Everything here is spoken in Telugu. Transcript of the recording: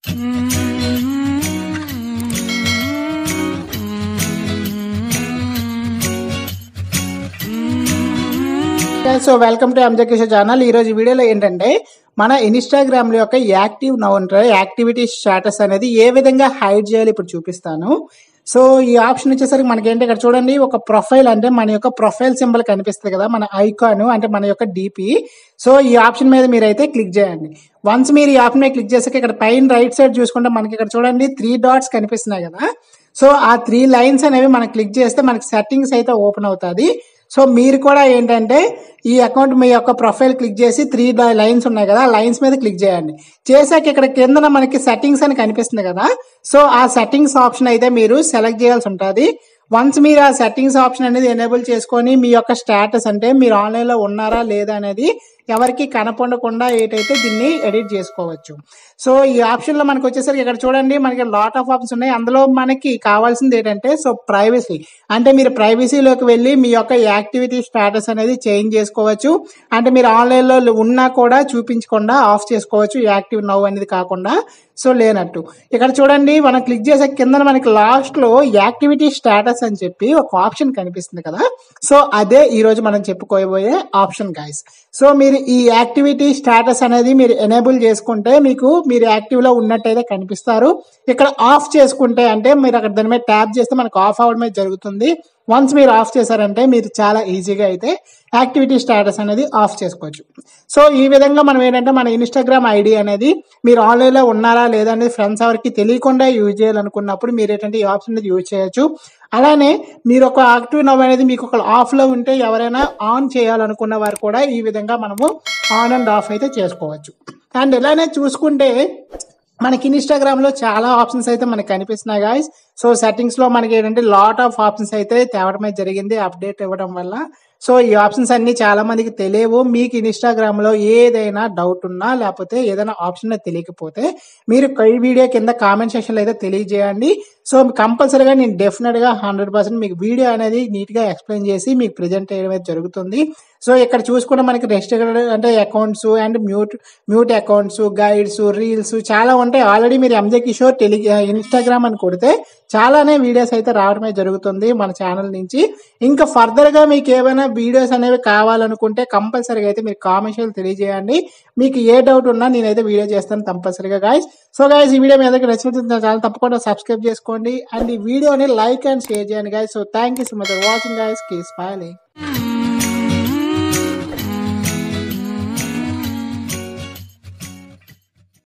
so welcome to MJ Kishore channel ఈ రోజు వీడియోలో ఏంటంటే మన ఇన్స్టాగ్రామ్ లో యొక్క యాక్టివ్ నౌ ఉంటాయి యాక్టివిటీ స్టేటస్ అనేది ఏ విధంగా హైడ్ చేయాలి ఇప్పుడు చూపిస్తాను సో ఈ ఆప్షన్ వచ్చేసరికి మనకి ఏంటి ఇక్కడ చూడండి ఒక ప్రొఫైల్ అంటే మన యొక్క ప్రొఫైల్ సింబల్ కనిపిస్తుంది కదా మన ఐకాన్ అంటే మన యొక్క డిపి సో ఈ ఆప్షన్ మీద మీరైతే క్లిక్ చేయండి వన్స్ మీరు ఈ ఆప్షన్ మీద క్లిక్ చేసాక ఇక్కడ పైన రైట్ సైడ్ చూసుకుంటే మనకి ఇక్కడ చూడండి త్రీ డాట్స్ కనిపిస్తున్నాయి కదా సో ఆ త్రీ లైన్స్ అనేవి మనం క్లిక్ చేస్తే మనకి సెట్టింగ్స్ అయితే ఓపెన్ అవుతుంది సో మీరు కూడా ఏంటంటే ఈ అకౌంట్ మీ యొక్క ప్రొఫైల్ క్లిక్ చేసి త్రీ లైన్స్ ఉన్నాయి కదా లైన్స్ మీద క్లిక్ చేయండి చేశాక ఇక్కడ కిందన మనకి సెట్టింగ్స్ అని కనిపిస్తుంది కదా సో ఆ సెట్టింగ్స్ ఆప్షన్ అయితే మీరు సెలెక్ట్ చేయాల్సి ఉంటుంది వన్స్ మీరు ఆ సెట్టింగ్స్ ఆప్షన్ అనేది ఎనేబుల్ చేసుకొని మీ యొక్క స్టేటస్ అంటే మీరు ఆన్లైన్ లో ఉన్నారా లేదా అనేది ఎవరికి కనపడకుండా ఏంటైతే దీన్ని ఎడిట్ చేసుకోవచ్చు సో ఈ ఆప్షన్ లో మనకి వచ్చేసరికి ఇక్కడ చూడండి మనకి లాట్ ఆఫ్ ఆప్షన్స్ ఉన్నాయి అందులో మనకి కావాల్సింది ఏంటంటే సో ప్రైవసీ అంటే మీరు ప్రైవసీలోకి వెళ్ళి మీ యొక్క యాక్టివిటీ స్టేటస్ అనేది చేంజ్ చేసుకోవచ్చు అంటే మీరు ఆన్లైన్ లో ఉన్నా కూడా చూపించకుండా ఆఫ్ చేసుకోవచ్చు యాక్టివ్ నవ్ అనేది కాకుండా సో లేనట్టు ఇక్కడ చూడండి మనం క్లిక్ చేసే కింద మనకి లాస్ట్ లో యాక్టివిటీ స్టేటస్ అని చెప్పి ఒక ఆప్షన్ కనిపిస్తుంది కదా సో అదే ఈ రోజు మనం చెప్పుకోబోయే ఆప్షన్ గైస్ సో మీరు ఈ యాక్టివిటీ స్టేటస్ అనేది మీరు ఎనేబుల్ చేసుకుంటే మీకు మీరు యాక్టివ్ లో ఉన్నట్టయితే కనిపిస్తారు ఇక్కడ ఆఫ్ చేసుకుంటే అంటే మీరు అక్కడ దాని మీద ట్యాప్ చేస్తే మనకు ఆఫ్ అవడమే జరుగుతుంది వన్స్ మీరు ఆఫ్ చేశారంటే మీరు చాలా ఈజీగా అయితే యాక్టివిటీ స్టేటస్ అనేది ఆఫ్ చేసుకోవచ్చు సో ఈ విధంగా మనం ఏంటంటే మన ఇన్స్టాగ్రామ్ ఐడి అనేది మీరు ఆన్లైన్ లో ఉన్నారా లేదా అనేది ఫ్రెండ్స్ ఎవరికి తెలియకుండా యూజ్ చేయాలనుకున్నప్పుడు మీరు ఏంటంటే ఈ ఆప్షన్ అనేది యూజ్ చేయొచ్చు అలానే మీరు ఒక యాక్టివ్ నవ్ అనేది మీకు ఒక ఆఫ్ లో ఉంటే ఎవరైనా ఆన్ చేయాలనుకున్న వారు కూడా ఈ విధంగా మనము ఆన్ అండ్ ఆఫ్ అయితే చేసుకోవచ్చు అండ్ ఇలానే చూసుకుంటే మనకి ఇన్స్టాగ్రామ్ లో చాలా ఆప్షన్స్ అయితే మనకి కనిపిస్తున్నాయి గాయస్ సో సెట్టింగ్స్ లో మనకి ఏంటంటే లాట్ ఆఫ్ ఆప్షన్స్ అయితే తేవడమే జరిగింది అప్డేట్ ఇవ్వడం వల్ల సో ఈ ఆప్షన్స్ అన్ని చాలా మందికి తెలియవు మీకు ఇన్స్టాగ్రామ్ లో ఏదైనా డౌట్ ఉన్నా లేకపోతే ఏదైనా ఆప్షన్ తెలియకపోతే మీరు ఈ వీడియో కింద కామెంట్ సెక్షన్ లో అయితే తెలియజేయండి సో కంపల్సరీగా నేను డెఫినెట్ గా హండ్రెడ్ పర్సెంట్ మీకు వీడియో అనేది నీట్ గా ఎక్స్ప్లెయిన్ చేసి మీకు ప్రెజెంట్ చేయడం అయితే జరుగుతుంది సో ఇక్కడ చూసుకుంటే మనకి రెస్ట్రిక్టెడ్ అంటే accounts and mute mute accounts guides reels చాలా ఉంటాయి ఆల్రెడీ మీరు ఎంజే కిషోర్ టెలి ఇన్స్టాగ్రామ్ అని కొడితే చాలానే వీడియోస్ అయితే రావడమే జరుగుతుంది మన ఛానల్ నుంచి ఇంకా ఫర్దర్ గా మీకు ఏమైనా వీడియోస్ అనేవి కావాలనుకుంటే కంపల్సరీగా అయితే మీరు కామెంట్స్ తెలియజేయండి మీకు ఏ డౌట్ ఉన్నా నేనైతే వీడియో చేస్తాను కంపల్సరీగా గాయస్ సో గాయస్ ఈ వీడియో మీ అందరికి నచ్చినట్టు నా ఛానల్ తప్పకుండా సబ్స్క్రైబ్ చేసుకోండి అండ్ ఈ వీడియోని లైక్ అండ్ షేర్ చేయండి guys so thank you so much watching guys keep smiling